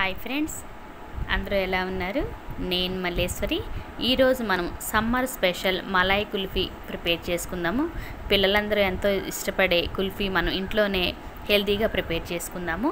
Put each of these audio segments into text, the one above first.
hi friends అందరూ ఎలా ఉన్నారు నేను మల్లేశ్వరి ఈరోజు మనం summer special malai kulfi prepare చేసుకుందాము పిల్లలందరూ ఎంతో ఇష్టపడే కుల్ఫీ మనం ఇంట్లోనే హెల్తీగా ప్రిపేర్ చేసుకుందాము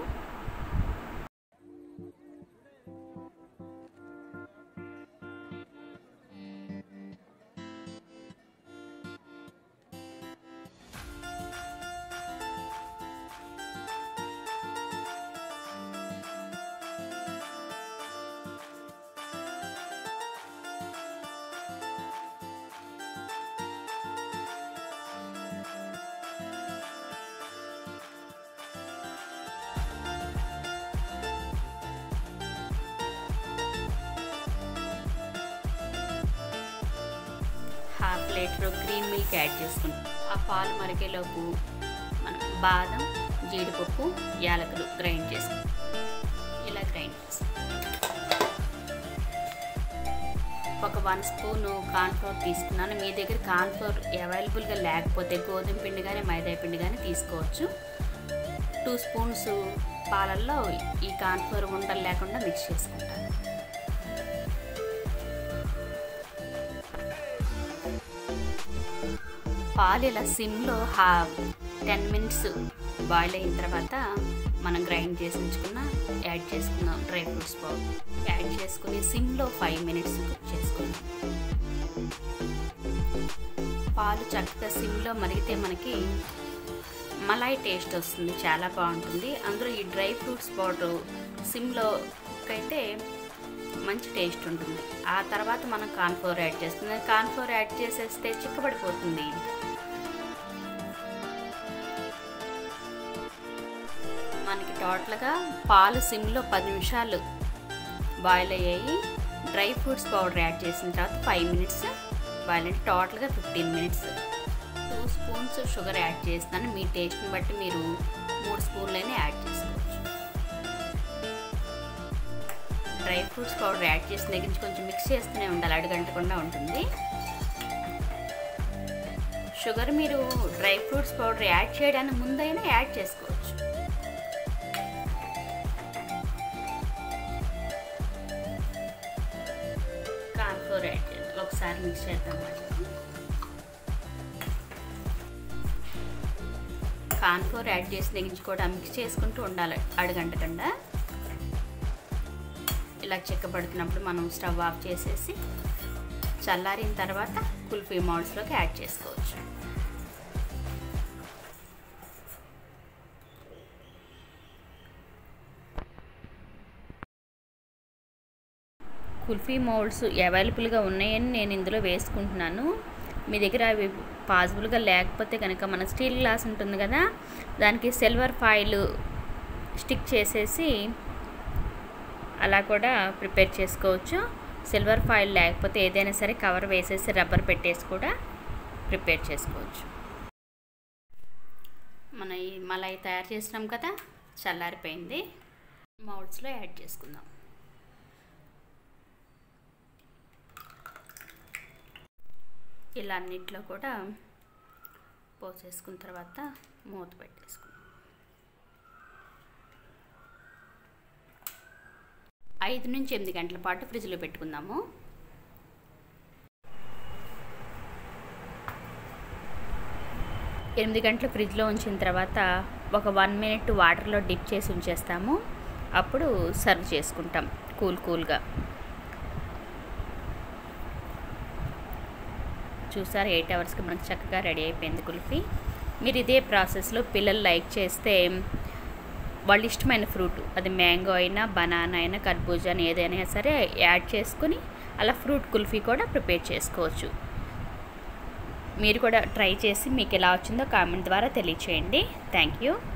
half litre green milk add చేసుకుంటాం ఆ పాలు మరిగేలోపు మనం బాదం జీడిపప్పు యాలకులు గ్రైండ్ చేసుకుంటాం ఇలా గ్రైండ్ చేసుకుంటాం ఒక వన్ స్పూను కార్న్ఫ్లోర్ తీసుకున్నాను మీ దగ్గర కార్న్ఫ్లోర్ అవైలబుల్గా లేకపోతే గోధుమ పిండి కానీ మైదా పిండి కానీ తీసుకోవచ్చు టూ స్పూన్స్ పాలల్లో ఈ కార్న్ఫ్లోర్ ఉండలు లేకుండా మిక్స్ చేసుకుంటాను పాలు ఇలా సిమ్లో హా టెన్ మినిట్స్ బాయిల్ అయిన తర్వాత మనం గ్రైండ్ చేసి ఉంచుకున్న యాడ్ చేసుకుందాం డ్రై ఫ్రూట్స్ పౌడర్ యాడ్ చేసుకుని సిమ్లో ఫైవ్ మినిట్స్ కుక్ చేసుకుందాం పాలు చక్కగా సిమ్లో మరిగితే మనకి మలాయ్ టేస్ట్ వస్తుంది చాలా బాగుంటుంది అందులో ఈ డ్రై ఫ్రూట్స్ పౌడర్ సిమ్లో అయితే మంచి టేస్ట్ ఉంటుంది ఆ తర్వాత మనం కార్న్ఫ్లోర్ యాడ్ చేస్తుంది కార్న్ఫ్లోర్ యాడ్ చేసేస్తే చిక్కబడిపోతుంది మనకి టోటల్గా పాలు సిమ్లో పది నిమిషాలు బాయిల్ అయ్యాయి డ్రై ఫ్రూట్స్ పౌడర్ యాడ్ చేసిన తర్వాత ఫైవ్ మినిట్స్ బాయిల్ అంటే టోటల్గా fifteen minutes two spoons sugar add చేస్తున్నాను మీ టేస్ట్ని బట్టి మీరు మూడు స్పూన్లైనా యాడ్ చేసుకోవచ్చు డ్రై ఫ్రూట్స్ పౌడర్ యాడ్ చేసిన దగ్గర నుంచి కొంచెం మిక్స్ చేస్తూనే ఉండాలి అడుగంటకుండా ఉంటుంది షుగర్ మీరు డ్రై ఫ్రూట్స్ పౌడర్ యాడ్ చేయడానికి ముందైనా యాడ్ చేసుకోవచ్చు కార్న్ఫ్లోర్ యాడ్ చేద్దాం ఒకసారి మిక్స్ చేద్దాం కార్న్ఫ్లోర్ యాడ్ చేసిన దగ్గర నుంచి కూడా మిక్స్ చేసుకుంటూ ఉండాలి అడుగంటకుండా ఇలా చెక్కబడుతున్నప్పుడు మనం స్టవ్ ఆఫ్ చేసేసి చల్లారిన తర్వాత కుల్ఫీ మౌల్స్లోకి యాడ్ చేసుకోవచ్చు కుల్ఫీ మౌల్డ్స్ అవైలబుల్గా ఉన్నాయని నేను ఇందులో వేసుకుంటున్నాను మీ దగ్గర అవి పాసిబుల్గా లేకపోతే కనుక మన స్టీల్ గ్లాస్ ఉంటుంది కదా దానికి సిల్వర్ ఫాయిల్ స్టిక్ చేసేసి అలా కూడా ప్రిపేర్ చేసుకోవచ్చు సిల్వర్ ఫాయిల్ లేకపోతే ఏదైనా సరే కవర్ వేసేసి రబ్బర్ పెట్టేసి కూడా ప్రిపేర్ చేసుకోవచ్చు మన ఈ మలై తయారు చేసినాం కదా చల్లారిపోయింది మౌల్డ్స్లో యాడ్ చేసుకుందాం ఇలా అన్నిట్లో కూడా పోసేసుకున్న తర్వాత మూత పెట్టేసుకుందాం ఐదు నుంచి ఎనిమిది గంటల పాటు ఫ్రిడ్జ్లో పెట్టుకుందాము ఎనిమిది గంటలు ఫ్రిడ్జ్లో ఉంచిన తర్వాత ఒక వన్ మినిట్ వాటర్లో డిప్ చేసి ఉంచేస్తాము అప్పుడు సర్వ్ చేసుకుంటాం కూల్ కూల్గా చూసారు ఎయిట్ అవర్స్కి మనకు చక్కగా రెడీ అయిపోయింది కుల్ఫీ మీరు ఇదే ప్రాసెస్లో పిల్లలు లైక్ చేస్తే వాళ్ళ ఇష్టమైన ఫ్రూట్ అది మ్యాంగో అయినా బనానా అయినా కర్బూజా అని ఏదైనా సరే యాడ్ చేసుకుని అలా ఫ్రూట్ కుల్ఫీ కూడా ప్రిపేర్ చేసుకోవచ్చు మీరు కూడా ట్రై చేసి మీకు ఎలా వచ్చిందో కామెంట్ ద్వారా తెలియచేయండి థ్యాంక్ యూ